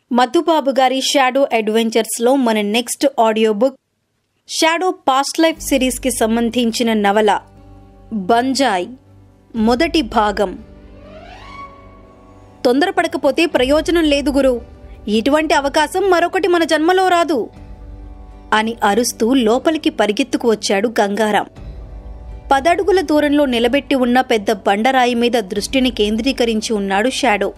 మధుబాబు గారి షాడో అడ్వెంచర్స్లో మన next audio book shadow past life సిరీస్కి సంబంధించిన నవల బంజాయ్ మొదటి భాగం తొందరపడకపోతే ప్రయోజనం లేదు గురు ఇటువంటి అవకాశం మరొకటి మన జన్మలో రాదు అని అరుస్తూ లోపలికి పరిగెత్తుకు వచ్చాడు గంగారాం పదడుగుల దూరంలో నిలబెట్టి ఉన్న పెద్ద బండరాయి మీద దృష్టిని కేంద్రీకరించి ఉన్నాడు షాడో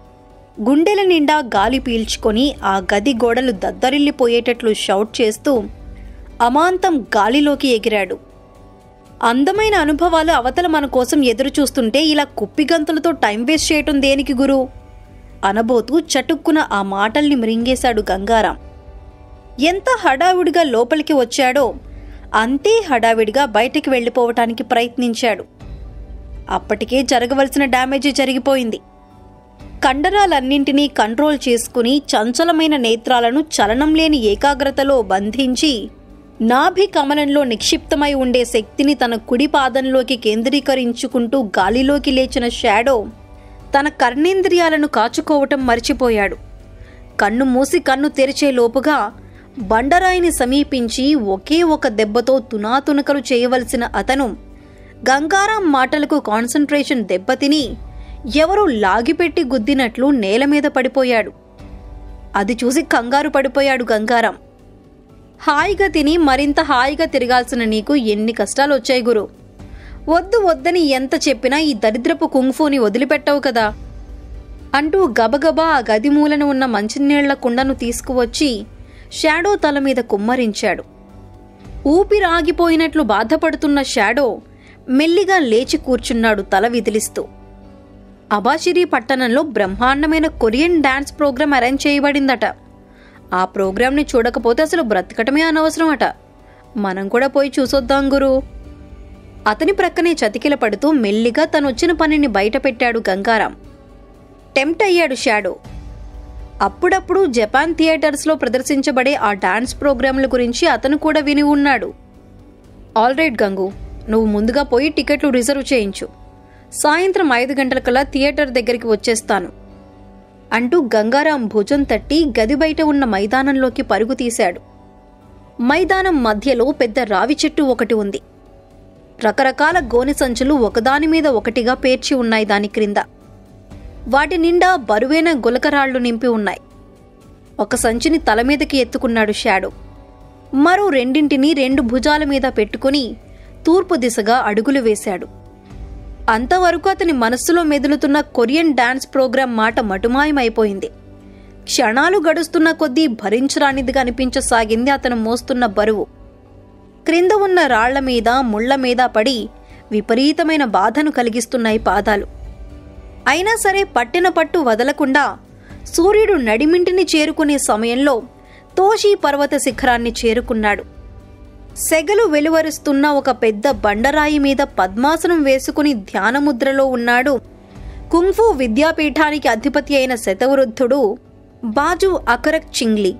గుండెల నిండా గాలి పీల్చుకొని ఆ గది గోడలు దద్దరిల్లిపోయేటట్లు షౌట్ చేస్తూ అమాంతం గాలిలోకి ఎగిరాడు అందమైన అనుభవాలు అవతల మన కోసం ఎదురు చూస్తుంటే ఇలా కుప్పిగంతులతో టైం వేస్ట్ చేయటం దేనికి గురు అనబోతూ చటుక్కున ఆ మాటల్ని మృంగేశాడు గంగారాం ఎంత హడావిడిగా లోపలికి వచ్చాడో అంతే హడావిడిగా బయటికి వెళ్ళిపోవటానికి ప్రయత్నించాడు అప్పటికే జరగవలసిన డ్యామేజీ జరిగిపోయింది కండరాలన్నింటినీ కంట్రోల్ చేసుకుని చంచలమైన నేత్రాలను చలనం లేని ఏకాగ్రతలో బంధించి నాభి కమలంలో నిక్షిప్తమై ఉండే శక్తిని తన కుడి పాదంలోకి కేంద్రీకరించుకుంటూ గాలిలోకి లేచిన షాడో తన కర్ణేంద్రియాలను కాచుకోవటం మర్చిపోయాడు కన్ను మూసి కన్ను తెరిచే లోపుగా బండరాయిని సమీపించి ఒకే ఒక దెబ్బతో తునాతునకలు చేయవలసిన అతను గంగారాం మాటలకు కాన్సంట్రేషన్ దెబ్బతిని ఎవరో లాగిపెట్టి గుద్దినట్లు నేల మీద పడిపోయాడు అది చూసి కంగారు పడిపోయాడు గంగారాం హాయిగా తిని మరింత హాయిగా తిరగాల్సిన నీకు ఎన్ని కష్టాలు వచ్చాయి గురు వద్దు వద్దని ఎంత చెప్పినా ఈ దరిద్రపు కుంగ్ఫూని వదిలిపెట్టవు కదా అంటూ గబగబా ఆ గది మూలన ఉన్న మంచినీళ్ల కుండను తీసుకువచ్చి షాడో తల మీద కుమ్మరించాడు ఊపిరాగిపోయినట్లు బాధపడుతున్న షాడో మెల్లిగా లేచి కూర్చున్నాడు తల విదిలిస్తూ అబాషిరి పట్టణంలో బ్రహ్మాండమైన కొరియన్ డాన్స్ ప్రోగ్రాం అరేంజ్ చేయబడిందట ఆ ప్రోగ్రాంని చూడకపోతే అసలు బ్రతకటమే అనవసరం అట మనం కూడా పోయి చూసొద్దాం గురు అతని ప్రక్కనే చతికిల పడుతూ మెల్లిగా తనొచ్చిన పనిని బయట పెట్టాడు గంగారాం టెంప్ట్ అయ్యాడు షాడో అప్పుడప్పుడు జపాన్ థియేటర్స్లో ప్రదర్శించబడే ఆ డాన్స్ ప్రోగ్రాంల గురించి అతను కూడా విని ఉన్నాడు ఆల్ రైట్ గంగు నువ్వు ముందుగా పోయి టికెట్లు రిజర్వ్ చేయించు సాయంత్రం ఐదు గంటలకల్లా థియేటర్ దగ్గరికి వచ్చేస్తాను అంటూ గంగారాం భుజం తట్టి గది బయట ఉన్న మైదానంలోకి పరుగు తీశాడు మైదానం మధ్యలో పెద్ద రావి చెట్టు ఒకటి ఉంది రకరకాల గోనె సంచులు ఒకదాని మీద ఒకటిగా పేర్చి ఉన్నాయి దాని క్రింద వాటి నిండా బరువైన గులకరాళ్లు నింపి ఉన్నాయి ఒక సంచిని తల మీదకి ఎత్తుకున్నాడు షాడో మరో రెండింటిని రెండు భుజాల మీద పెట్టుకుని తూర్పు దిశగా అడుగులు వేశాడు అంతవరకు అతని మనస్సులో మెదులుతున్న కొరియన్ డాన్స్ ప్రోగ్రాం మాట మటుమాయమైపోయింది క్షణాలు గడుస్తున్న కొద్దీ భరించరానిదిగా అనిపించసాగింది అతను మోస్తున్న బరువు క్రింద ఉన్న రాళ్ల మీద ముళ్ల మీద పడి విపరీతమైన బాధను కలిగిస్తున్నాయి పాదాలు అయినా సరే పట్టిన పట్టు వదలకుండా సూర్యుడు నడిమింటిని చేరుకునే సమయంలో తోషీ పర్వత శిఖరాన్ని చేరుకున్నాడు సెగలు వెలువరుస్తున్న ఒక పెద్ద బండరాయి మీద పద్మాసనం వేసుకుని ధ్యానముద్రలో ఉన్నాడు కుంఫు విద్యాపీఠానికి అధిపతి అయిన శతవృద్ధుడు బాజు అకరక్ చింగ్లీ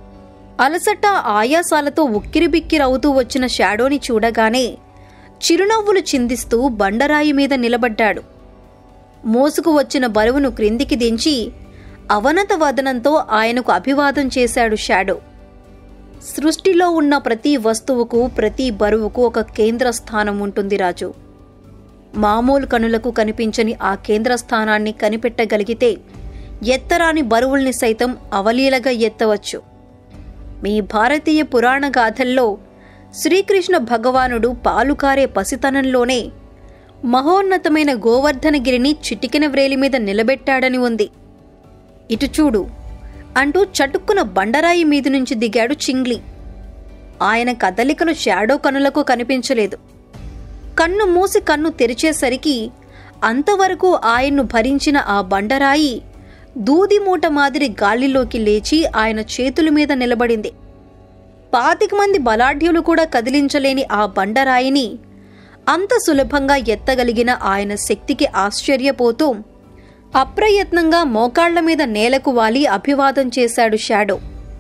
అలసట ఆయాసాలతో ఉక్కిరిబిక్కిరవుతూ వచ్చిన షాడోని చూడగానే చిరునవ్వులు చిందిస్తూ బండరాయి మీద నిలబడ్డాడు మోసుకు వచ్చిన బరువును క్రిందికి దించి అవనత వదనంతో ఆయనకు అభివాదం చేశాడు షాడో సృష్టిలో ఉన్న ప్రతి వస్తువుకు ప్రతి బరువుకు ఒక కేంద్ర స్థానం ఉంటుంది రాజు మామూలు కనులకు కనిపించని ఆ కేంద్ర స్థానాన్ని కనిపెట్టగలిగితే ఎత్తరాని బరువుల్ని సైతం అవలీలగా ఎత్తవచ్చు మీ భారతీయ పురాణ గాథల్లో శ్రీకృష్ణ భగవానుడు పాలుకారే పసితనంలోనే మహోన్నతమైన గోవర్ధనగిరిని చిటికిన వ్రేలి మీద నిలబెట్టాడని ఉంది ఇటు చూడు అంటూ చటుక్కున బండరాయి మీద నుంచి దిగాడు చింగ్లీ ఆయన కదలికలు షాడో కనులకు కనిపించలేదు కన్ను మూసి కన్ను తెరిచేసరికి అంతవరకు ఆయన్ను భరించిన ఆ బండరాయి దూది మూట మాదిరి గాలిలోకి లేచి ఆయన చేతుల మీద నిలబడింది పాతిక మంది బలాఢ్యులు కూడా కదిలించలేని ఆ బండరాయిని అంత సులభంగా ఎత్తగలిగిన ఆయన శక్తికి ఆశ్చర్యపోతూ అప్రయత్నంగా మోకాళ్ల మీద నేలకు వాలి అభివాదం చేశాడు షాడో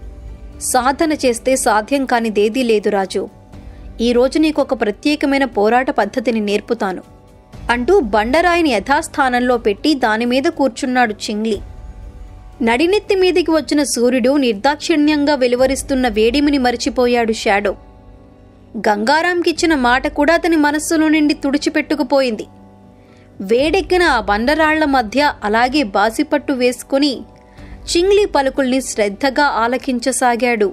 సాధన చేస్తే సాధ్యం కానిదేదీ లేదు రాజు ఈ రోజు నీకొక ప్రత్యేకమైన పోరాట పద్ధతిని నేర్పుతాను అంటూ బండరాయిని యథాస్థానంలో పెట్టి దానిమీద కూర్చున్నాడు చింగ్లీ నడినెత్తి మీదికి వచ్చిన సూర్యుడు నిర్దాక్షిణ్యంగా వెలువరిస్తున్న వేడిమిని మరిచిపోయాడు షాడో గంగారాంకిచ్చిన మాట కూడా అతని మనస్సులో నుండి తుడిచిపెట్టుకుపోయింది వేడెక్కిన ఆ బండరాళ్ల మధ్య అలాగే బాసిపట్టు వేసుకుని చింగ్లీ పలుకుల్ని శ్రద్ధగా ఆలకించసాగాడు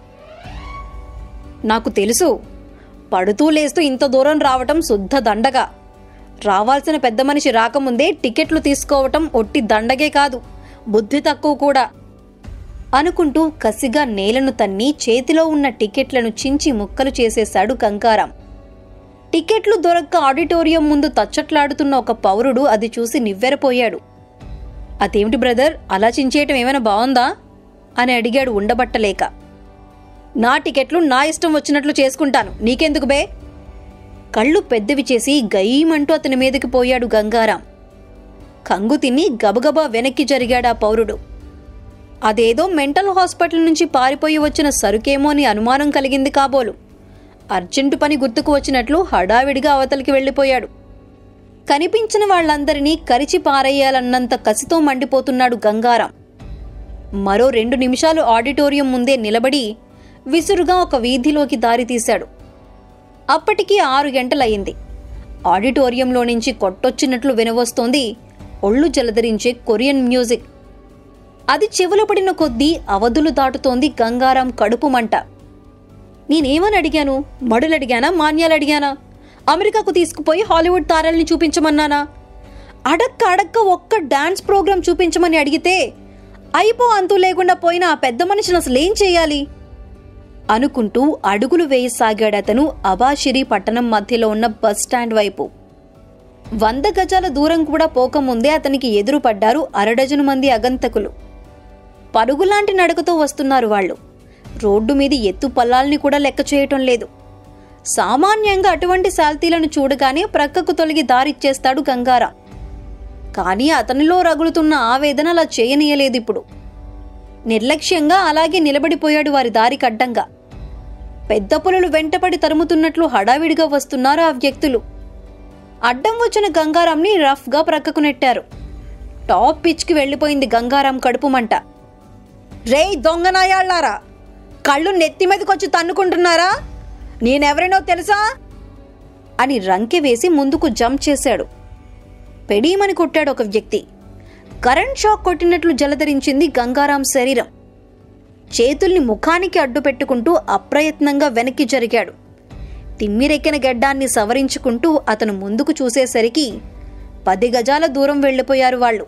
నాకు తెలుసు పడుతూ లేస్తూ ఇంత దూరం రావటం శుద్ధ దండగా రావాల్సిన పెద్ద మనిషి రాకముందే టికెట్లు తీసుకోవటం ఒట్టి దండగే కాదు బుద్ధి తక్కువ కూడా అనుకుంటూ కసిగా నేలను తన్ని చేతిలో ఉన్న టికెట్లను చించి ముక్కలు చేసేశాడు గంగారాం టికెట్లు దొరక్క ఆడిటోరియం ముందు తచ్చట్లాడుతున్న ఒక పౌరుడు అది చూసి నివ్వెరపోయాడు అదేమిటి బ్రదర్ అలా చించేయటం ఏమైనా బాగుందా అని అడిగాడు ఉండబట్టలేక నా టికెట్లు నా ఇష్టం వచ్చినట్లు చేసుకుంటాను నీకెందుకు బే కళ్ళు పెద్దవి చేసి గయ్యమంటూ అతని మీదకి పోయాడు గంగారాం కంగు తిని గబగబా వెనక్కి జరిగాడా పౌరుడు అదేదో మెంటల్ హాస్పిటల్ నుంచి పారిపోయి వచ్చిన సరుకేమో అని అనుమానం కలిగింది కాబోలు అర్జెంటు పని గుర్తుకు వచ్చినట్లు హడావిడిగా అవతలికి వెళ్ళిపోయాడు కనిపించిన వాళ్ళందరినీ కరిచి పారేయాలన్నంత కసితో మండిపోతున్నాడు గంగారాం మరో రెండు నిమిషాలు ఆడిటోరియం ముందే నిలబడి విసురుగా ఒక వీధిలోకి దారి తీశాడు అప్పటికి ఆరు గంటలయ్యింది ఆడిటోరియంలో నుంచి కొట్టొచ్చినట్లు వినవస్తోంది ఒళ్ళు జలధరించే కొరియన్ మ్యూజిక్ అది చెవులు పడిన కొద్దీ అవధులు దాటుతోంది గంగారాం కడుపు మంట నేనేమని అడిగాను మడులు అడిగానా మాన్యాలు అడిగానా అమెరికాకు తీసుకుపోయి హాలీవుడ్ తారల్ని చూపించమన్నానా అడక్క అడక్క ఒక్క డాన్స్ ప్రోగ్రాం చూపించమని అడిగితే అయిపో అంతు లేకుండా పోయిన ఆ పెద్ద మనిషిని అసలు ఏం చేయాలి అనుకుంటూ అడుగులు వేయసాగాడతను అబాషిరి పట్టణం మధ్యలో ఉన్న బస్ స్టాండ్ వైపు వంద గజాల దూరం కూడా పోకముందే అతనికి ఎదురుపడ్డారు అరడజను మంది అగంతకులు పరుగులాంటి నడకతో వస్తున్నారు వాళ్ళు రోడ్డు మీద ఎత్తు పల్లాల్ని కూడా లెక్క చేయటం లేదు సామాన్యంగా అటువంటి శాల్తీలను చూడగానే ప్రక్కకు తొలగి దారిచ్చేస్తాడు గంగారా కానీ అతనిలో రగులుతున్న ఆవేదన అలా చేయనీయలేదు ఇప్పుడు నిర్లక్ష్యంగా అలాగే నిలబడిపోయాడు వారి దారికి అడ్డంగా పెద్ద పులులు వెంటపడి తరుముతున్నట్లు హడావిడిగా వస్తున్నారు ఆ వ్యక్తులు అడ్డం వచ్చిన గంగారాంని రఫ్గా ప్రక్కకు నెట్టారు టాప్ పిచ్కి వెళ్ళిపోయింది గంగారాం కడుపు మంట రేయ్ దొంగనాయాళ్ళారా కళ్ళు నెత్తి మీదకొచ్చి తన్నుకుంటున్నారా నేనెవరినో తెలుసా అని రంకె వేసి ముందుకు జంప్ చేశాడు పెడీమని కొట్టాడు ఒక వ్యక్తి కరెంట్ షాక్ కొట్టినట్లు జలధరించింది గంగారాం శరీరం చేతుల్ని ముఖానికి అడ్డు పెట్టుకుంటూ అప్రయత్నంగా వెనక్కి జరిగాడు తిమ్మిరెక్కిన గడ్డాన్ని సవరించుకుంటూ అతను ముందుకు చూసేసరికి పది గజాల దూరం వెళ్ళిపోయారు వాళ్ళు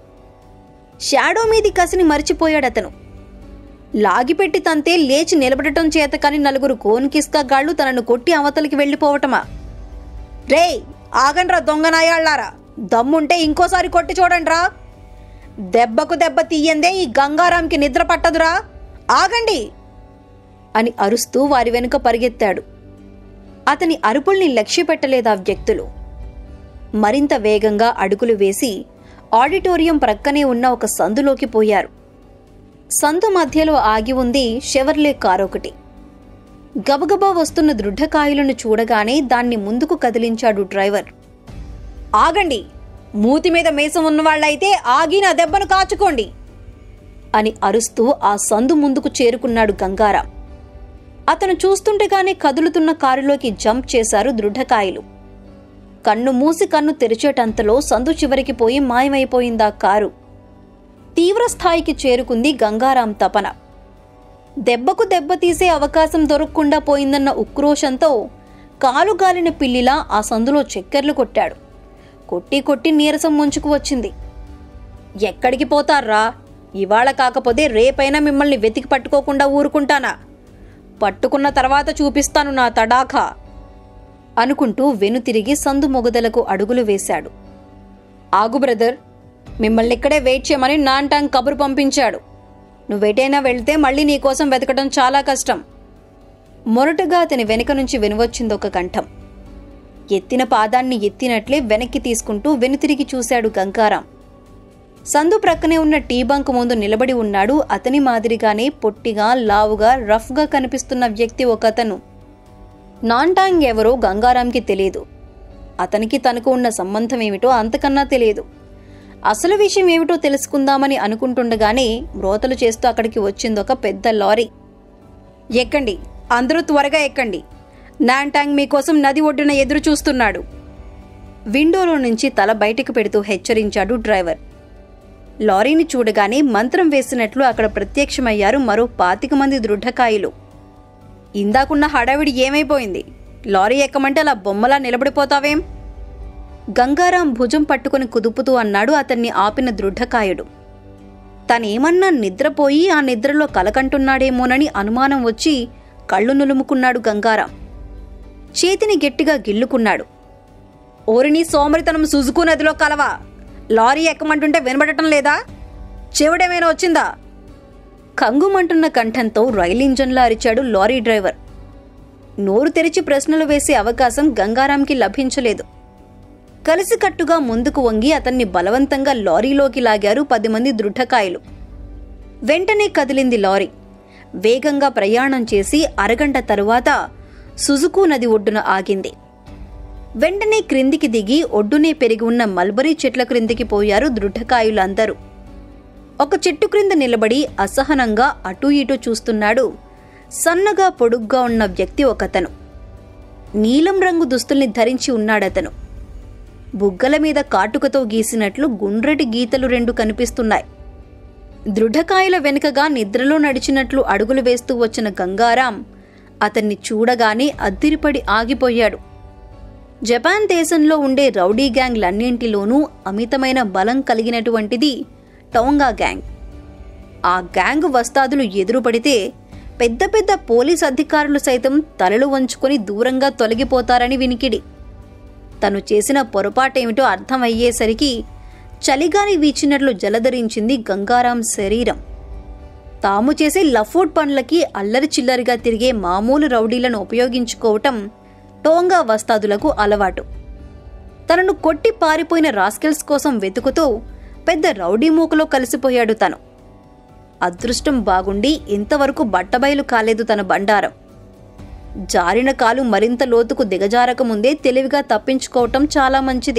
షాడో మీది కసిని మరిచిపోయాడు అతను లాగిపెట్టి తంతే లేచి నిలబడటం చేత కాని నలుగురు కోన్కిస్కా గాళ్ళు తనను కొట్టి అవతలికి వెళ్ళిపోవటమా రేయ్ ఆగండ్రా దొంగనాయాళ్ళారా దమ్ముంటే ఇంకోసారి కొట్టి చూడండిరా దెబ్బకు దెబ్బ తీయందే ఈ గంగారాంకి నిద్ర పట్టదురా ఆగండి అని అరుస్తూ వారి వెనుక పరిగెత్తాడు అతని అరుపుల్ని లక్ష్యపెట్టలేదు ఆ వ్యక్తులు మరింత వేగంగా అడుగులు వేసి ఆడిటోరియం ప్రక్కనే ఉన్న ఒక సందులోకి పోయారు సందు మధ్యలో ఆగి ఉంది షెవర్లే కారొకటి గబగబా వస్తున్న దృఢకాయులను చూడగానే దాన్ని ముందుకు కదిలించాడు డ్రైవర్ ఆగండి మూతి మీద మేసం ఉన్నవాళ్ళైతే ఆగి నా దెబ్బను కాచుకోండి అని అరుస్తూ ఆ సందు ముందుకు చేరుకున్నాడు గంగారాం అతను చూస్తుండగానే కదులుతున్న కారులోకి జంప్ చేశారు దృఢకాయలు కన్ను మూసి కన్ను తెరిచేటంతలో సందు చివరికి పోయి మాయమైపోయిందా కారు తీవ్ర స్థాయికి చేరుకుంది గంగారాం తపన దెబ్బకు దెబ్బ తీసే అవకాశం దొరకకుండా పోయిందన్న ఉక్రోషంతో కాలుగాలిన పిల్లిలా ఆ సందులో చక్కెర్లు కొట్టాడు కొట్టి కొట్టి నీరసం ముంచుకు వచ్చింది ఎక్కడికి పోతారా ఇవాళ కాకపోతే రేపైనా మిమ్మల్ని వెతికి పట్టుకోకుండా ఊరుకుంటానా పట్టుకున్న తర్వాత చూపిస్తాను నా తడాఖా అనుకుంటూ వెనుతిరిగి సందు మొగదలకు అడుగులు వేశాడు ఆగు బ్రదర్ మిమ్మల్ని ఇక్కడే వెయిట్ చేయమని నాంటాంగ్ కబురు పంపించాడు నువ్వెటైనా వెళ్తే మళ్ళీ నీకోసం వెతకడం చాలా కష్టం మొరటుగా అతని వెనుక నుంచి వినవచ్చింది ఒక కంఠం ఎత్తిన పాదాన్ని ఎత్తినట్లే వెనక్కి తీసుకుంటూ వెనుతిరిగి చూశాడు గంగారాం సందు ప్రక్కనే ఉన్న టీ బంక్ ముందు నిలబడి ఉన్నాడు అతని మాదిరిగానే పొట్టిగా లావుగా రఫ్గా కనిపిస్తున్న వ్యక్తి ఒకతను నాన్టాంగ్ ఎవరో గంగారాంకి తెలియదు అతనికి తనకు ఉన్న సంబంధం ఏమిటో అంతకన్నా తెలియదు అసలు విషయం ఏమిటో తెలుసుకుందామని అనుకుంటుండగానే మ్రోతలు చేస్తూ అక్కడికి వచ్చింది ఒక పెద్ద లారీ ఎక్కండి అందరూ త్వరగా ఎక్కండి నాంటాంగ్ మీకోసం నది ఒడ్డున ఎదురు చూస్తున్నాడు విండోలో నుంచి తల బయటకు పెడుతూ హెచ్చరించాడు డ్రైవర్ లారీని చూడగానే మంత్రం వేసినట్లు అక్కడ ప్రత్యక్షమయ్యారు మరో పాతిక మంది దృఢకాయులు ఇందాకున్న హడావిడి ఏమైపోయింది లారీ ఎక్కమంటే అలా బొమ్మలా నిలబడిపోతావేం గంగారాం భుజం పట్టుకుని కుదుపుతూ అన్నాడు అతన్ని ఆపిన దృఢకాయుడు తనేమన్నా నిద్రపోయి ఆ నిద్రలో కలకంటున్నాడేమోనని అనుమానం వచ్చి కళ్ళు నులుముకున్నాడు గంగారాం చేతిని గట్టిగా గిల్లుకున్నాడు ఓరిని సోమరితనం సుజుకు నదిలో కలవా లారీ ఎక్కమంటుంటే వినబడటం లేదా చెవుడేమైనా వచ్చిందా కంగుమంటున్న కంఠంతో రైలు ఇంజన్లా అరిచాడు లారీ డ్రైవర్ నోరు తెరిచి ప్రశ్నలు వేసే అవకాశం గంగారాంకి లభించలేదు కలిసికట్టుగా ముందుకు వంగి అతన్ని బలవంతంగా లారీలోకి లాగారు పది మంది దృఢకాయలు వెంటనే కదిలింది లారీ వేగంగా ప్రయాణం చేసి అరగంట తరువాత సుజుకు నది ఒడ్డున ఆగింది వెంటనే క్రిందికి దిగి ఒడ్డునే పెరిగి ఉన్న మల్బరీ చెట్ల క్రిందికి పోయారు దృఢకాయులందరూ ఒక చెట్టు క్రింద నిలబడి అసహనంగా అటూ ఇటూ చూస్తున్నాడు సన్నగా పొడుగ్గా ఉన్న వ్యక్తి ఒకతను నీలం రంగు దుస్తుల్ని ధరించి ఉన్నాడతను బుగ్గల మీద కాటుకతో గీసినట్లు గుండ్రటి గీతలు రెండు కనిపిస్తున్నాయి దృఢకాయల వెనుకగా నిద్రలో నడిచినట్లు అడుగులు వేస్తూ వచ్చిన గంగారాం అతన్ని చూడగానే అద్దిరిపడి ఆగిపోయాడు జపాన్ దేశంలో ఉండే రౌడీ గ్యాంగ్లన్నింటిలోనూ అమితమైన బలం కలిగినటువంటిది టోంగా గ్యాంగ్ ఆ గ్యాంగ్ వస్తాదులు ఎదురుపడితే పెద్ద పెద్ద పోలీస్ అధికారులు సైతం తలలు వంచుకొని దూరంగా తొలగిపోతారని వినికిడి తను చేసిన పొరపాటేమిటో అర్థమయ్యేసరికి చలిగాలి వీచినట్లు జలధరించింది గంగారాం శరీరం తాము చేసే లఫోట్ పనులకి అల్లరి చిల్లరిగా తిరిగే మామూలు రౌడీలను ఉపయోగించుకోవటం టోంగా వస్తాదులకు అలవాటు తనను కొట్టి పారిపోయిన రాస్కెల్స్ కోసం వెతుకుతూ పెద్ద రౌడీ మూకలో కలిసిపోయాడు తను అదృష్టం బాగుండి ఇంతవరకు బట్టబయలు కాలేదు తన బండారం జారిన కాలు మరింత లోతుకు దిగజారక ముందే తెలివిగా తప్పించుకోవటం చాలా మంచిది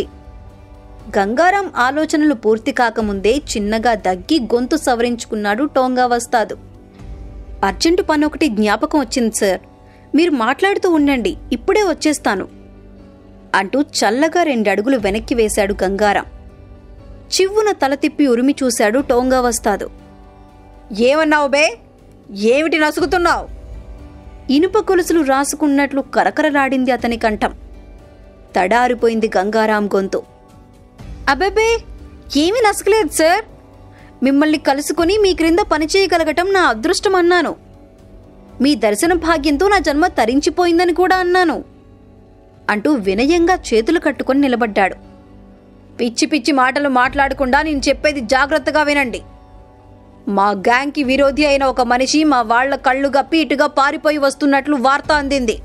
గంగారాం ఆలోచనలు పూర్తి కాకముందే చిన్నగా దగ్గి గొంతు సవరించుకున్నాడు టోంగా వస్తాదు అర్జెంటు పని ఒకటి జ్ఞాపకం వచ్చింది సార్ మీరు మాట్లాడుతూ ఉండండి ఇప్పుడే వచ్చేస్తాను అంటూ చల్లగా రెండడుగులు వెనక్కి వేశాడు గంగారాం చివ్వున తల తిప్పి ఉరిమి చూశాడు టోంగా వస్తాదు ఏమన్నావు బే ఏమిటి నసుగుతున్నావు ఇనుప గొలుసులు రాసుకున్నట్లు కరకరలాడింది అతని కంఠం తడారిపోయింది గంగారాం గొంతు అబ్బెబ్బే ఏమీ నసకలేదు సార్ మిమ్మల్ని కలుసుకుని మీ క్రింద పనిచేయగలగటం నా అదృష్టం అన్నాను మీ దర్శన భాగ్యంతో నా జన్మ తరించిపోయిందని కూడా అన్నాను అంటూ వినయంగా చేతులు కట్టుకొని నిలబడ్డాడు పిచ్చి పిచ్చి మాటలు మాట్లాడకుండా నేను చెప్పేది జాగ్రత్తగా వినండి మా గ్యాంగ్కి విరోధి అయిన ఒక మనిషి మా వాళ్ల కళ్ళు గప్పి ఇటుగా పారిపోయి వస్తున్నట్లు వార్త అందింది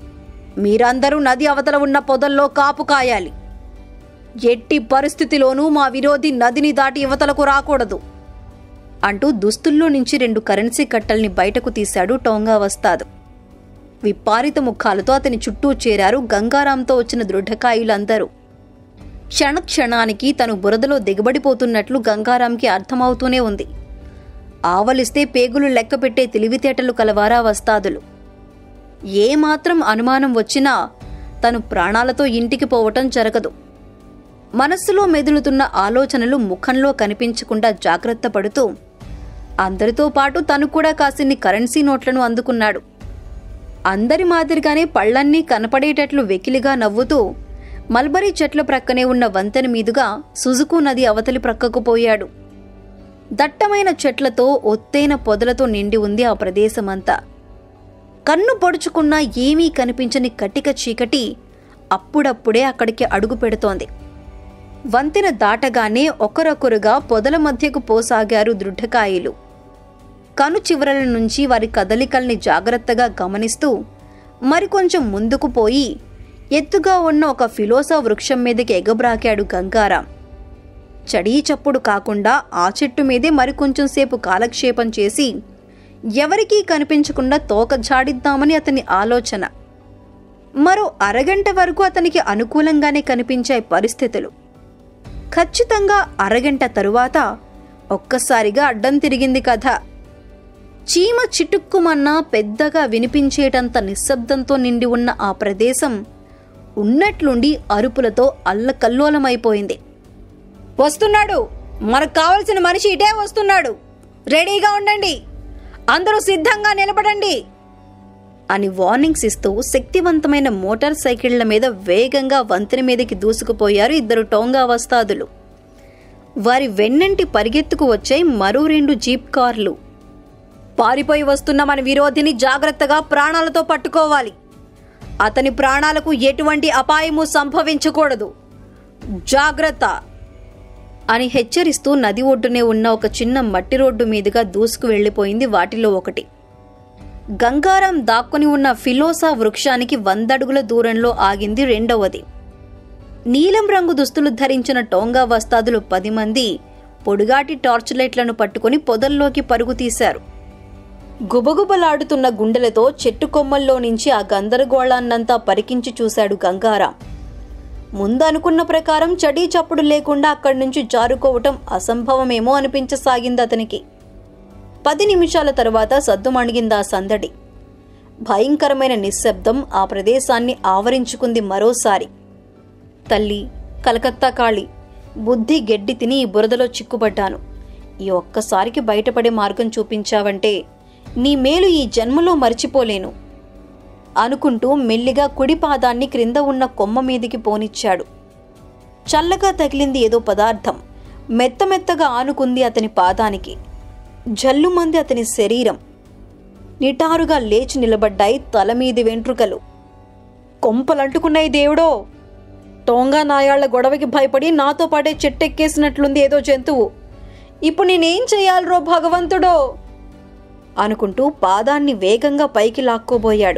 మీరందరూ నది అవతల ఉన్న పొదల్లో కాపు కాయాలి ఎట్టి పరిస్థితిలోనూ మా విరోధి నదిని దాటి యువతలకు రాకూడదు అంటూ దుస్తుల్లో నుంచి రెండు కరెన్సీ కట్టల్ని బయటకు తీశాడు టోంగా వస్తాదు విపారిత ముఖాలతో అతని చుట్టూ చేరారు గంగారాంతో వచ్చిన దృఢకాయులందరూ క్షణక్షణానికి తను బురదలో దిగబడిపోతున్నట్లు గంగారాంకి అర్థమవుతూనే ఉంది ఆవలిస్తే పేగులు లెక్కపెట్టే తెలివితేటలు కలవారా వస్తాదులు ఏమాత్రం అనుమానం వచ్చినా తను ప్రాణాలతో ఇంటికి పోవటం జరగదు మనస్సులో మెదులుతున్న ఆలోచనలు ముఖంలో కనిపించకుండా జాగ్రత్త పడుతూ అందరితో పాటు తను కూడా కాసిన్ని కరెన్సీ నోట్లను అందుకున్నాడు అందరి మాదిరిగానే పళ్ళన్నీ కనపడేటట్లు వెకిలిగా నవ్వుతూ మల్బరీ చెట్ల ప్రక్కనే ఉన్న వంతెన మీదుగా సుజుకు నది అవతలి ప్రక్కకు పోయాడు దట్టమైన చెట్లతో ఒత్తైన పొదలతో నిండి ఉంది ఆ ప్రదేశమంతా కన్ను పొడుచుకున్నా ఏమీ కనిపించని కటిక చీకటి అప్పుడప్పుడే అక్కడికి అడుగు పెడుతోంది వంతెన దాటగానే ఒకరొకరుగా పొదల మధ్యకు పోసాగారు దృఢకాయలు కను చివరల నుంచి వారి కదలికల్ని జాగ్రత్తగా గమనిస్తూ మరికొంచెం ముందుకు పోయి ఎత్తుగా ఉన్న ఒక ఫిలోసా వృక్షం మీదకి ఎగబ్రాకాడు గంగారాం చడీ చప్పుడు కాకుండా ఆ చెట్టు మీదే మరికొంచెం సేపు కాలక్షేపం చేసి ఎవరికీ కనిపించకుండా తోక జాడిద్దామని అతని ఆలోచన మరో అరగంట వరకు అతనికి అనుకూలంగానే కనిపించాయి పరిస్థితులు ఖచ్చితంగా అరగంట తరువాత ఒక్కసారిగా అడ్డం తిరిగింది కథ చీమ చిటుక్కుమన్న పెద్దగా వినిపించేటంత నిశ్శబ్దంతో నిండి ఉన్న ఆ ప్రదేశం ఉన్నట్లుండి అరుపులతో అల్లకల్లోలమైపోయింది వస్తున్నాడు మనకు కావలసిన మనిషి ఇటే వస్తున్నాడు రెడీగా ఉండండి అందరూ సిద్ధంగా నిలబడండి అని వార్నింగ్స్ ఇస్తూ శక్తివంతమైన మోటార్ సైకిళ్ల మీద వేగంగా వంతెన మీదకి దూసుకుపోయారు ఇద్దరు టోంగా వస్తాదులు వారి వెన్నంటి పరిగెత్తుకు వచ్చాయి మరో రెండు జీప్ కార్లు పారిపోయి వస్తున్న మన విరోధిని జాగ్రత్తగా ప్రాణాలతో పట్టుకోవాలి అతని ప్రాణాలకు ఎటువంటి అపాయము సంభవించకూడదు జాగ్రత్త అని హెచ్చరిస్తూ నది ఒడ్డునే ఉన్న ఒక చిన్న మట్టి రోడ్డు మీదుగా దూసుకు వెళ్లిపోయింది వాటిలో ఒకటి గంగారాం దాక్కుని ఉన్న ఫిలోసా వృక్షానికి వందడుగుల దూరంలో ఆగింది రెండవది నీలం రంగు దుస్తులు ధరించిన టోంగా వస్తాదులు పది మంది పొడుగాటి టార్చ్ లైట్లను పట్టుకుని పొదల్లోకి పరుగు తీశారు గుబగుబలాడుతున్న గుండెలతో చెట్టు కొమ్మల్లో నుంచి ఆ గందరగోళాన్నంతా పరికించి చూశాడు గంగారాం ముందు అనుకున్న ప్రకారం చడీ చప్పుడు లేకుండా అక్కడి నుంచి జారుకోవటం అసంభవమేమో అనిపించసాగింది అతనికి పది నిమిషాల తర్వాత సద్దుమణిగింది ఆ సందడి భయంకరమైన నిశ్శబ్దం ఆ ప్రదేశాన్ని ఆవరించుకుంది మరోసారి తల్లి కలకత్తా కాళి బుద్ధి గెడ్డి తిని ఈ బురదలో చిక్కుపడ్డాను ఈ ఒక్కసారికి బయటపడే మార్గం చూపించావంటే నీ మేలు ఈ జన్మలో మర్చిపోలేను అనుకుంటూ మెల్లిగా కుడి పాదాన్ని క్రింద ఉన్న కొమ్మ మీదికి పోనిచ్చాడు చల్లగా తగిలింది ఏదో పదార్థం మెత్త మెత్తగా ఆనుకుంది అతని పాదానికి జల్లుమంది అతని శరీరం నిటారుగా లేచి నిలబడ్డాయి తల మీది వెంట్రుకలు కొంపలంటుకున్నాయి దేవుడో టోంగా నాయాళ్ల గొడవకి భయపడి నాతో పాటే చెట్టెక్కేసినట్లుంది ఏదో జంతువు ఇప్పుడు నేనేం చెయ్యాలరో భగవంతుడో అనుకుంటూ పాదాన్ని వేగంగా పైకి లాక్కోబోయాడు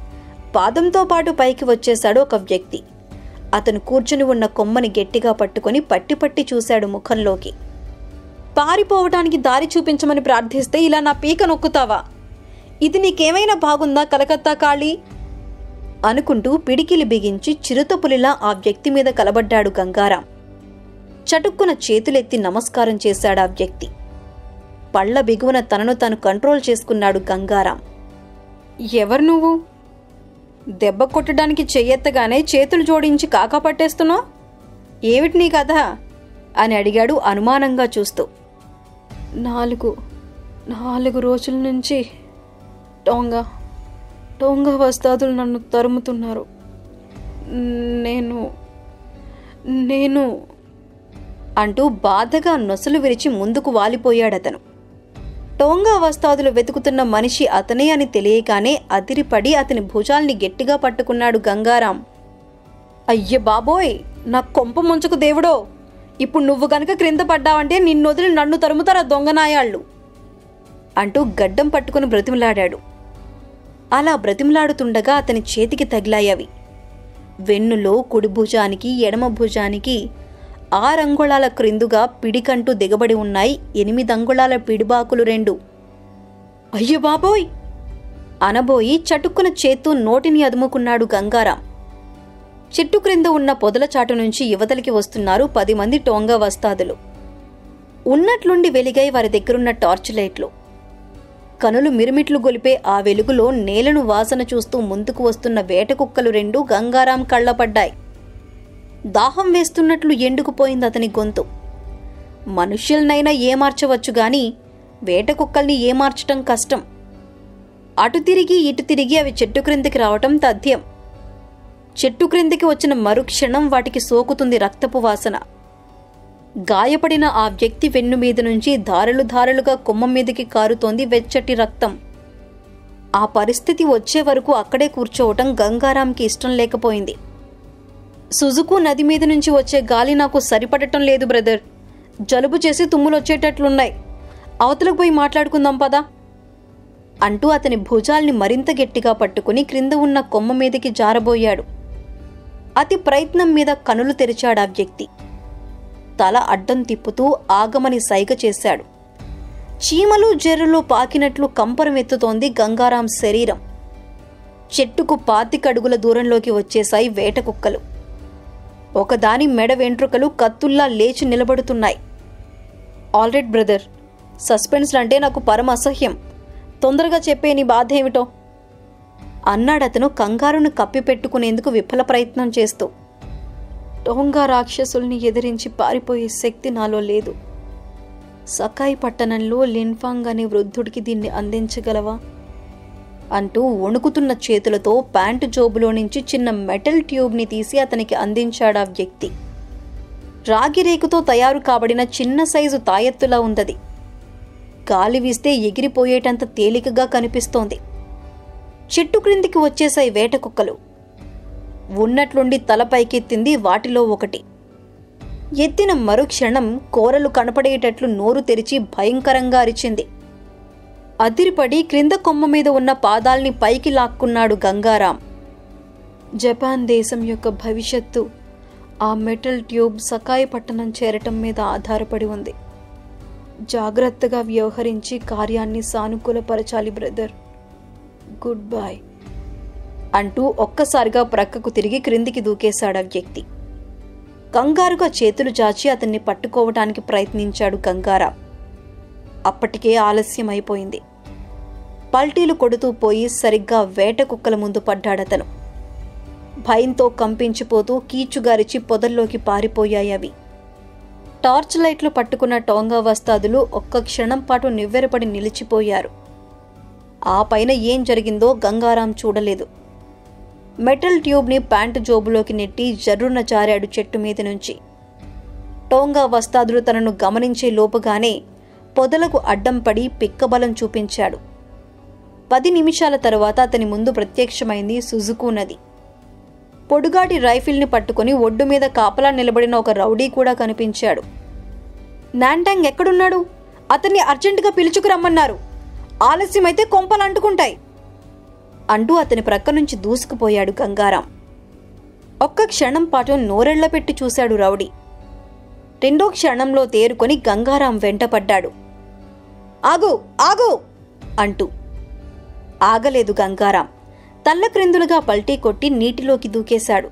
పాదంతో పాటు పైకి వచ్చేశాడు ఒక వ్యక్తి అతను కూర్చుని ఉన్న కొమ్మని గట్టిగా పట్టుకొని పట్టి పట్టి చూశాడు ముఖంలోకి పారిపోవటానికి దారి చూపించమని ప్రార్థిస్తే ఇలా నా పీక నొక్కుతావా ఇది నీకేమైనా బాగుందా కలకత్తా కాళీ అనుకుంటూ పిడికిలి బిగించి చిరుతపులిలా ఆ వ్యక్తి మీద కలబడ్డాడు గంగారాం చటుక్కున చేతులెత్తి నమస్కారం చేశాడు ఆ వ్యక్తి పళ్ళ బిగువన తనను తాను కంట్రోల్ చేసుకున్నాడు గంగారాం ఎవరు నువ్వు దెబ్బ కొట్టడానికి చెయ్యెత్తగానే చేతులు జోడించి కాకా పట్టేస్తున్నావు ఏమిటి నీ కథ అని అడిగాడు అనుమానంగా చూస్తూ నాలుగు నాలుగు రోజుల నుంచి టోంగా టోంగా వస్తాదులు నన్ను తరుముతున్నారు నేను నేను అంటూ బాధగా నొసలు విరిచి ముందుకు వాలిపోయాడతను టోంగా వస్తాదులు వెతుకుతున్న మనిషి అతనే అని తెలియగానే అదిరిపడి అతని భుజాల్ని గట్టిగా పట్టుకున్నాడు గంగారాం అయ్య బాబోయ్ నా కొంప ముంచుకు దేవుడో ఇప్పుడు నువ్వు గనక క్రింద పడ్డావంటే నిన్నొదిలి నన్ను తరుముతారా దొంగనాయాళ్ళు అంటూ గడ్డం పట్టుకుని బ్రతిమలాడాడు అలా బ్రతిమలాడుతుండగా అతని చేతికి తగిలాయవి వెన్నులో కుడి భుజానికి ఎడమ భుజానికి ఆరంగుళాల క్రిందుగా పిడికంటూ దిగబడి ఉన్నాయి ఎనిమిది అంగుళాల పిడిబాకులు రెండు అయ్యో బాబోయ్ అనబోయి చటుక్కున చేత్తో నోటిని అదుముకున్నాడు గంగారాం చెట్టు క్రింద ఉన్న పొదల చాటు నుంచి యువతలికి వస్తున్నారు పది మంది టోంగా వస్తాదులు ఉన్నట్లుండి వెలిగాయి వారి దగ్గరున్న టార్చ్ లైట్లు కనులు మిరుమిట్లు గొలిపే ఆ వెలుగులో నేలను వాసన చూస్తూ ముందుకు వస్తున్న వేట కుక్కలు రెండు గంగారాం కళ్ళపడ్డాయి దాహం వేస్తున్నట్లు ఎండుకుపోయింది అతని గొంతు మనుష్యులనైనా ఏమార్చవచ్చు గాని వేట కుక్కల్ని ఏమార్చటం కష్టం అటు తిరిగి ఇటు తిరిగి అవి చెట్టు క్రిందికి రావటం తథ్యం చెట్టు క్రిందికి వచ్చిన మరుక్షణం వాటికి సోకుతుంది రక్తపు వాసన గాయపడిన ఆ వ్యక్తి వెన్ను మీద నుంచి ధారలు ధారలుగా కొమ్మ మీదకి కారుతోంది వెచ్చటి రక్తం ఆ పరిస్థితి వచ్చే వరకు అక్కడే కూర్చోవటం గంగారాంకి ఇష్టం లేకపోయింది సుజుకు నది మీద నుంచి వచ్చే గాలి నాకు సరిపడటం లేదు బ్రదర్ జలుబు చేసి తుమ్ములు వచ్చేటట్లున్నాయి అవతలకు పోయి మాట్లాడుకుందాం పదా అంటూ అతని భుజాల్ని మరింత గట్టిగా పట్టుకుని క్రింద ఉన్న కొమ్మ మీదకి జారబోయాడు అతి ప్రయత్నం మీద కనులు తెరిచాడు ఆ వ్యక్తి తల అడ్డం తిప్పుతూ ఆగమని సైగ చేశాడు చీమలు జెర్రులు పాకినట్లు కంపరం ఎత్తుతోంది గంగారాం శరీరం చెట్టుకు పాతికడుగుల దూరంలోకి వచ్చేశాయి వేట కుక్కలు ఒకదాని మెడ వెంట్రుకలు కత్తుల్లా లేచి నిలబడుతున్నాయి ఆల్రెడ్ బ్రదర్ సస్పెన్స్లు అంటే నాకు పరమ అసహ్యం తొందరగా చెప్పే నీ బాధ ఏమిటో అన్నాడతను కంగారును కప్పిపెట్టుకునేందుకు విఫల ప్రయత్నం చేస్తూ టోంగా రాక్షసుల్ని ఎదిరించి పారిపోయే శక్తి నాలో లేదు సకాయి పట్టణంలో లిన్ఫాంగ్ అనే వృద్ధుడికి దీన్ని అందించగలవా అంటూ వణుకుతున్న చేతులతో ప్యాంటు జోబులో నుంచి చిన్న మెటల్ ట్యూబ్ని తీసి అతనికి అందించాడా వ్యక్తి రాగి రేకుతో తయారు కాబడిన చిన్న సైజు తాయెత్తులా ఉందది గాలి వీస్తే ఎగిరిపోయేటంత తేలికగా కనిపిస్తోంది చెట్టు క్రిందికి వచ్చేసాయి వేట కుక్కలు ఉన్నట్లుండి తలపైకెత్తింది వాటిలో ఒకటి ఎత్తిన మరుక్షణం కోరలు కనపడేటట్లు నోరు తెరిచి భయంకరంగా అరిచింది అదిరిపడి క్రింద కొమ్మ మీద ఉన్న పాదాల్ని పైకి లాక్కున్నాడు గంగారాం జపాన్ దేశం యొక్క భవిష్యత్తు ఆ మెటల్ ట్యూబ్ సకాయి పట్టణం చేరటం మీద ఆధారపడి ఉంది జాగ్రత్తగా వ్యవహరించి కార్యాన్ని సానుకూలపరచాలి బ్రదర్ గుడ్ బాయ్ అంటూ ఒక్కసారిగా ప్రక్కకు తిరిగి క్రిందికి దూకేశాడు ఆ వ్యక్తి కంగారుగా చేతులు చాచి అతన్ని పట్టుకోవటానికి ప్రయత్నించాడు గంగారాం అప్పటికే ఆలస్యం అయిపోయింది పల్టీలు కొడుతూ పోయి సరిగ్గా వేట కుక్కల ముందు పడ్డాడతను భయంతో కంపించిపోతూ కీచుగారిచి పొదల్లోకి పారిపోయాయి అవి టార్చ్ లైట్లు పట్టుకున్న టోంగా వస్తాదులు ఒక్క క్షణం పాటు నివ్వెరపడి నిలిచిపోయారు ఆ పైన ఏం జరిగిందో గంగారాం చూడలేదు మెటల్ ట్యూబ్ని ప్యాంటు జోబులోకి నెట్టి జర్రున జారాడు చెట్టు మీద నుంచి టోంగా వస్తాదులు తనను గమనించే లోపుగానే పొదలకు అడ్డం పడి పిక్కబలం చూపించాడు పది నిమిషాల తరువాత అతని ముందు ప్రత్యక్షమైంది సుజుకు నది పొడుగాటి రైఫిల్ని పట్టుకుని ఒడ్డు మీద కాపలా నిలబడిన ఒక రౌడీ కూడా కనిపించాడు నాంటాంగ్ ఎక్కడున్నాడు అతన్ని అర్జెంటుగా పిలుచుకురమ్మన్నారు ఆలస్యమైతే కొంపలు అంటుకుంటాయి అంటూ అతని ప్రక్క నుంచి దూసుకుపోయాడు గంగారాం ఒక్క క్షణం పాటు నోరెళ్ల పెట్టి చూశాడు రౌడీ రెండో క్షణంలో తేరుకొని గంగారాం వెంటపడ్డాడు ఆగు ఆగు అంటూ ఆగలేదు గంగారాం తల్ల క్రిందులుగా పల్టీ కొట్టి నీటిలోకి దూకేశాడు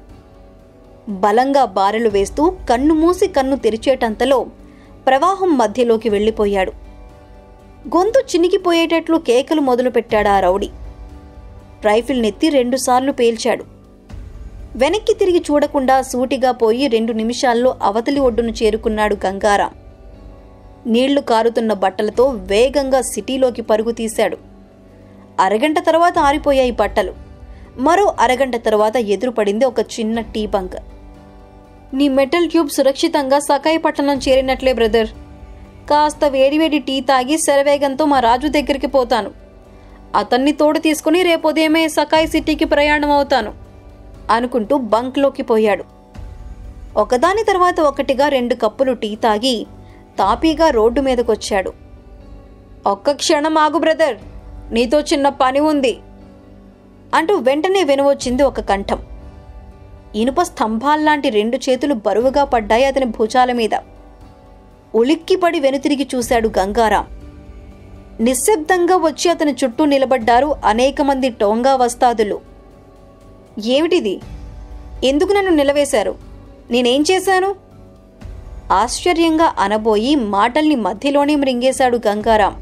బలంగా బారెలు వేస్తూ కన్ను మూసి కన్ను తెరిచేటంతలో ప్రవాహం మధ్యలోకి వెళ్ళిపోయాడు గొంతు చినిగిపోయేటట్లు కేకలు మొదలుపెట్టాడు ఆ రౌడీ రైఫిల్ నెత్తి రెండుసార్లు పేల్చాడు వెనక్కి తిరిగి చూడకుండా సూటిగా పోయి రెండు నిమిషాల్లో అవతలి ఒడ్డును చేరుకున్నాడు గంగారాం నీళ్లు కారుతున్న బట్టలతో వేగంగా సిటీలోకి పరుగు తీశాడు అరగంట తర్వాత ఆరిపోయాయి బట్టలు మరో అరగంట తర్వాత ఎదురుపడింది ఒక చిన్న టీ బంక్ నీ మెటల్ ట్యూబ్ సురక్షితంగా సకాయి పట్టణం చేరినట్లే బ్రదర్ కాస్త వేడివేడి టీ తాగి శరవేగంతో మా రాజు దగ్గరికి పోతాను అతన్ని తోడు తీసుకుని రేపు ఉదయమే సకాయి సిటీకి ప్రయాణం అవుతాను అనుకుంటూ బంక్లోకి పోయాడు ఒకదాని తర్వాత ఒకటిగా రెండు కప్పులు టీ తాగి తాపీగా రోడ్డు మీదకొచ్చాడు ఒక్క క్షణం ఆగు బ్రదర్ నీతో చిన్న పని ఉంది అంటూ వెంటనే వినవచ్చింది ఒక కంఠం ఇనుప స్తంభాల్లాంటి రెండు చేతులు బరువుగా పడ్డాయి అతని భుజాల మీద ఉలిక్కిపడి వెనుతిరిగి చూశాడు గంగారాం నిశ్శబ్దంగా వచ్చి అతని చుట్టూ నిలబడ్డారు అనేక మంది టోంగా వస్తాదులు ఏమిటిది ఎందుకు నన్ను నిలవేశారు నేనేం చేశాను ఆశ్చర్యంగా అనబోయి మాటల్ని మధ్యలోనే మృంగేశాడు గంగారాం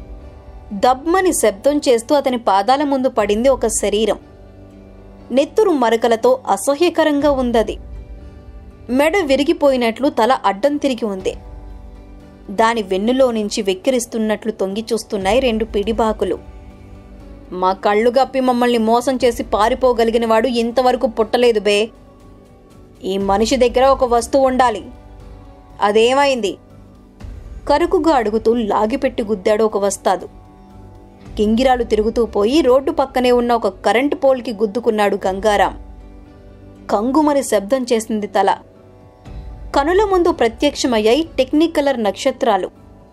దబ్మని శబ్దం చేస్తూ అతని పాదాల ముందు పడింది ఒక శరీరం నెత్తురు మరకలతో అసహ్యకరంగా ఉందది మెడ విరిగిపోయినట్లు తల అడ్డం తిరిగి ఉంది దాని వెన్నులో నుంచి వెక్కిరిస్తున్నట్లు తొంగి చూస్తున్నాయి రెండు పిడిబాకులు మా కళ్ళు గప్పి మమ్మల్ని మోసం చేసి పారిపోగలిగిన వాడు ఇంతవరకు పుట్టలేదు బే ఈ మనిషి దగ్గర ఒక వస్తువు ఉండాలి అదేమైంది కరుకుగా అడుగుతూ లాగిపెట్టి గుద్దాడు ఒక వస్తాదు కింగిరాలు తిరుగుతూ పోయి రోడ్డు పక్కనే ఉన్న ఒక కరెంటు పోల్కి గుద్దుకున్నాడు గంగారాం కంగుమని శబ్దం చేసింది తల కనుల ముందు ప్రత్యక్షమయ్యాయి టెక్నికలర్ నక్షత్రాలు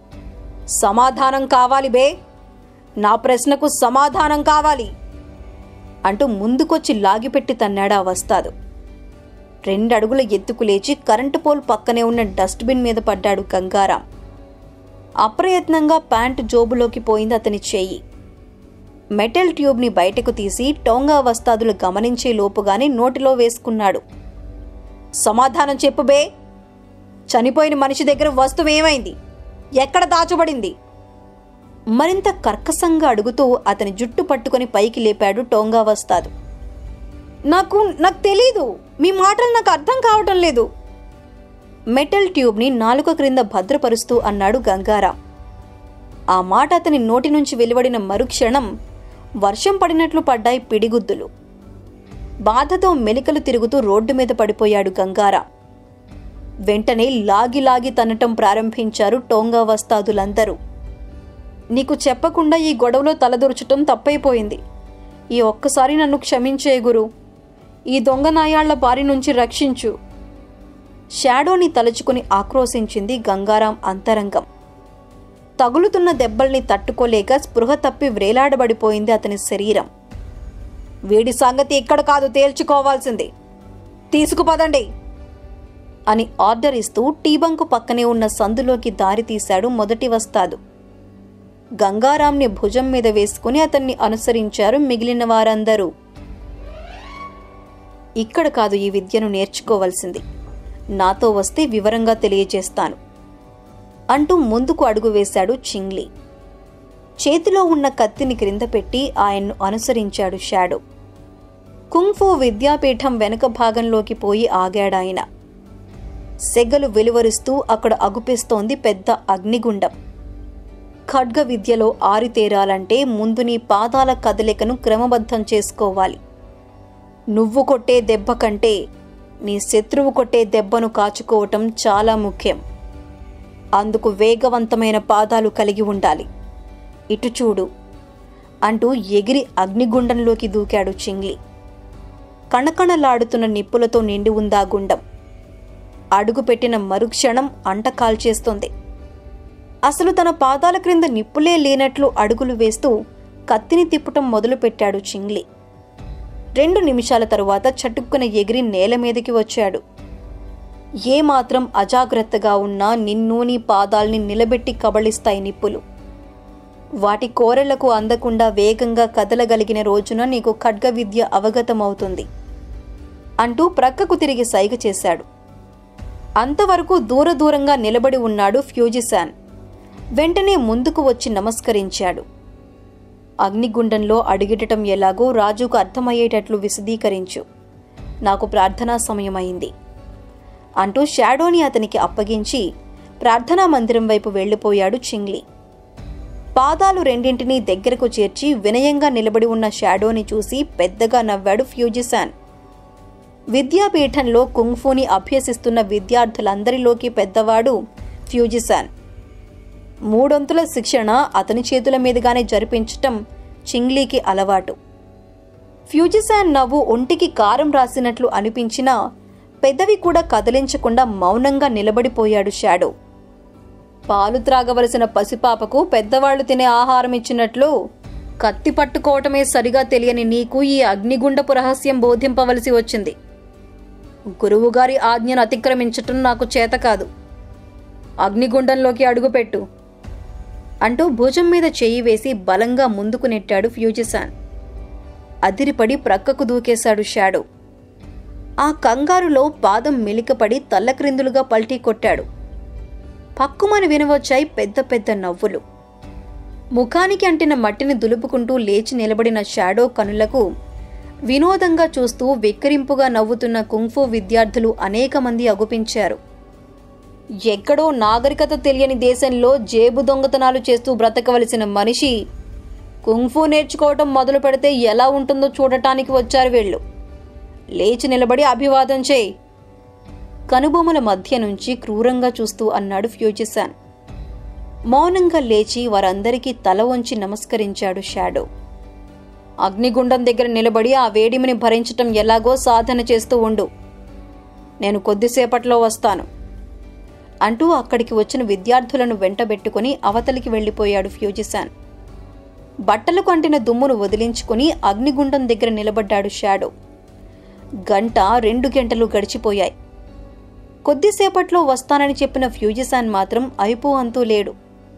సమాధానం కావాలి బే నా ప్రశ్నకు సమాధానం కావాలి అంటూ ముందుకొచ్చి లాగిపెట్టి తన్నాడు ఆ వస్తాదు రెండడుగుల ఎత్తుకు లేచి కరెంటు పోల్ పక్కనే ఉన్న డస్ట్బిన్ మీద పడ్డాడు గంగారాం అప్రయత్నంగా ప్యాంటు జోబులోకి పోయింది అతని చెయ్యి మెటల్ ట్యూబ్ని బయటకు తీసి టోంగా వస్తాదులు గమనించే లోపుగానే నోటిలో వేసుకున్నాడు సమాధానం చెప్పు బే చనిపోయిన మనిషి దగ్గర వస్తువు ఏమైంది ఎక్కడ దాచబడింది మరింత కర్కశంగా అడుగుతూ అతని జుట్టు పట్టుకొని పైకి లేపాడు టోంగా వస్తాదు నాకు నాకు తెలీదు మీ మాటలు నాకు అర్థం కావటం లేదు మెటల్ ట్యూబ్ని నాలుక క్రింద భద్రపరుస్తూ అన్నాడు గంగారాం ఆ మాట అతని నోటి నుంచి వెలువడిన మరుక్షణం వర్షం పడినట్లు పడ్డాయి పిడిగుద్దులు బాధతో మెలికలు తిరుగుతూ రోడ్డు మీద పడిపోయాడు గంగారాం వెంటనే లాగి లాగి తన్నటం ప్రారంభించారు టోంగా వస్తాదులందరూ నీకు చెప్పకుండా ఈ గొడవలో తలదూర్చటం తప్పైపోయింది ఈ ఒక్కసారి నన్ను క్షమించే గురు ఈ దొంగ నాయాళ్ల బారి నుంచి రక్షించు షాడోని తలుచుకుని ఆక్రోశించింది గంగారాం అంతరంగం తగులుతున్న దెబ్బల్ని తట్టుకోలేక స్పృహ తప్పి వ్రేలాడబడిపోయింది అతని శరీరం వీడి సంగతి ఇక్కడ కాదు తేల్చుకోవాల్సింది తీసుకుపదండి అని ఆర్డర్ ఇస్తూ టీబంకు పక్కనే ఉన్న సందులోకి దారి తీశాడు మొదటి వస్తాదు గంగారాంని భుజం మీద వేసుకుని అతన్ని అనుసరించారు మిగిలిన వారందరూ ఇక్కడ కాదు ఈ విద్యను నేర్చుకోవలసింది నాతో వస్తే వివరంగా తెలియజేస్తాను అంటూ ముందుకు అడుగు వేశాడు చింగ్లీ చేతిలో ఉన్న కత్తిని క్రింద పెట్టి ఆయన్ను అనుసరించాడు షాడో కుంగ్ఫూ విద్యాపీఠం వెనుక భాగంలోకి పోయి ఆగాడాయన సెగలు వెలువరిస్తూ అక్కడ అగుపిస్తోంది పెద్ద అగ్నిగుండం ఖడ్గ విద్యలో ఆరితేరాలంటే ముందు నీ పాదాల కదలికను క్రమబద్ధం చేసుకోవాలి నువ్వు కొట్టే దెబ్బ కంటే నీ శత్రువు కొట్టే దెబ్బను కాచుకోవటం చాలా ముఖ్యం అందుకు వేగవంతమైన పాదాలు కలిగి ఉండాలి ఇటు చూడు అంటూ ఎగిరి అగ్నిగుండంలోకి దూకాడు చింగ్లీ కణకణలాడుతున్న నిప్పులతో నిండి ఉందా గుండం అడుగుపెట్టిన మరుక్షణం అంట కాల్చేస్తుంది అసలు తన పాదాల క్రింద నిప్పులే లేనట్లు అడుగులు వేస్తూ కత్తిని తిప్పటం మొదలుపెట్టాడు చింగ్లీ రెండు నిమిషాల తరువాత చటుక్కున ఎగిరి నేల మీదకి వచ్చాడు ఏమాత్రం అజాగ్రత్తగా ఉన్నా నిన్ను నీ పాదాల్ని నిలబెట్టి కబళిస్తాయి నిప్పులు వాటి కోరెలకు అందకుండా వేగంగా కదలగలిగిన రోజున నీకు ఖడ్గ విద్య అవగతమవుతుంది అంటూ ప్రక్కకు తిరిగి సైగ చేశాడు అంతవరకు దూర దూరంగా నిలబడి ఉన్నాడు ఫ్యూజిశాన్ వెంటనే ముందుకు వచ్చి నమస్కరించాడు అగ్నిగుండంలో అడుగిటటం ఎలాగో రాజుకు అర్థమయ్యేటట్లు విశదీకరించు నాకు ప్రార్థనా సమయమైంది అంటూ షాడోని అతనికి అప్పగించి ప్రార్థనా మందిరం వైపు వెళ్ళిపోయాడు చింగ్లీ పాదాలు రెండింటినీ దగ్గరకు చేర్చి వినయంగా నిలబడి ఉన్న షాడోని చూసి పెద్దగా నవ్వాడు ఫ్యూజిశాన్ విద్యాపీఠంలో కుంగ్ఫూని అభ్యసిస్తున్న విద్యార్థులందరిలోకి పెద్దవాడు ఫ్యూజిశాన్ మూడొంతుల శిక్షణ అతని చేతుల మీదుగానే జరిపించటం చింగ్లీకి అలవాటు ఫ్యూజిశాన్ నవ్వు ఒంటికి కారం రాసినట్లు అనిపించినా పెదవి కూడా కదిలించకుండా మౌనంగా నిలబడిపోయాడు షాడో పాలు త్రాగవలసిన పసిపాపకు పెద్దవాళ్లు తినే ఆహారం ఇచ్చినట్లు కత్తి పట్టుకోవటమే సరిగా తెలియని నీకు ఈ అగ్నిగుండపు రహస్యం బోధింపవలసి వచ్చింది గురువుగారి ఆజ్ఞను అతిక్రమించటం నాకు చేత కాదు అగ్నిగుండంలోకి అడుగుపెట్టు అంటూ భుజం మీద చెయ్యి వేసి బలంగా ముందుకు నెట్టాడు ఫ్యూజిసాన్ అదిరిపడి ప్రక్కకు దూకేశాడు షాడో ఆ కంగారులో పాదం మెలికపడి తల్లక్రిందులుగా పల్టీ కొట్టాడు పక్కుమని వినవచ్చాయి పెద్ద పెద్ద నవ్వులు ముఖానికి అంటిన మట్టిని దులుపుకుంటూ లేచి నిలబడిన షాడో కనులకు వినోదంగా చూస్తూ వెక్కిరింపుగా నవ్వుతున్న కుంఫు విద్యార్థులు అనేక మంది అగుపించారు ఎక్కడో నాగరికత తెలియని దేశంలో జేబు దొంగతనాలు చేస్తూ బ్రతకవలసిన మనిషి కుంఫు నేర్చుకోవటం మొదలు పెడితే ఎలా ఉంటుందో చూడటానికి వచ్చారు వీళ్ళు లేచి నిలబడి అభివాదం చేయి కనుబొమ్మల మధ్య నుంచి క్రూరంగా చూస్తూ అన్నాడు ఫ్యూజిసాన్ మౌనంగా లేచి వారందరికీ తల వంచి నమస్కరించాడు షాడో అగ్నిగుండం దగ్గర నిలబడి ఆ వేడిమిని భరించటం ఎలాగో సాధన చేస్తూ ఉండు నేను కొద్దిసేపట్లో వస్తాను అంటూ అక్కడికి వచ్చిన విద్యార్థులను వెంటబెట్టుకుని అవతలికి వెళ్ళిపోయాడు ఫ్యూజిసాన్ బట్టలకు అంటిన దుమ్మును వదిలించుకుని అగ్నిగుండం దగ్గర నిలబడ్డాడు షాడో గంట రెండు గంటలు గడిచిపోయాయి కొద్దిసేపట్లో వస్తానని చెప్పిన ఫ్యూజిసాన్ మాత్రం అయిపో అంతూ లేడు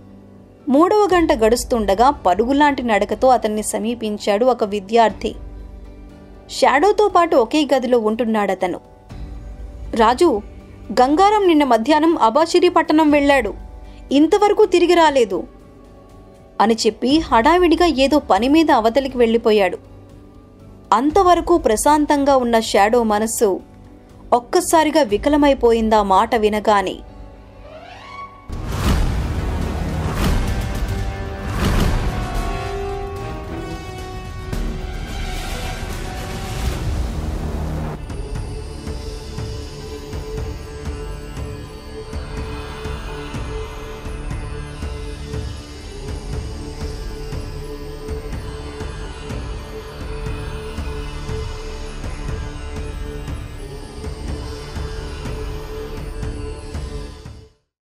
మూడవ గంట గడుస్తుండగా పరుగులాంటి నడకతో అతన్ని సమీపించాడు ఒక విద్యార్థి షాడోతో పాటు ఒకే గదిలో ఉంటున్నాడతను రాజు గంగారం నిన్న మధ్యాహ్నం అబాషిరి పట్టణం వెళ్ళాడు ఇంతవరకు తిరిగి రాలేదు అని చెప్పి హడావిడిగా ఏదో పని మీద అవతలికి వెళ్ళిపోయాడు అంతవరకు ప్రశాంతంగా ఉన్న షాడో మనస్సు ఒక్కసారిగా వికలమైపోయిందా మాట వినగానే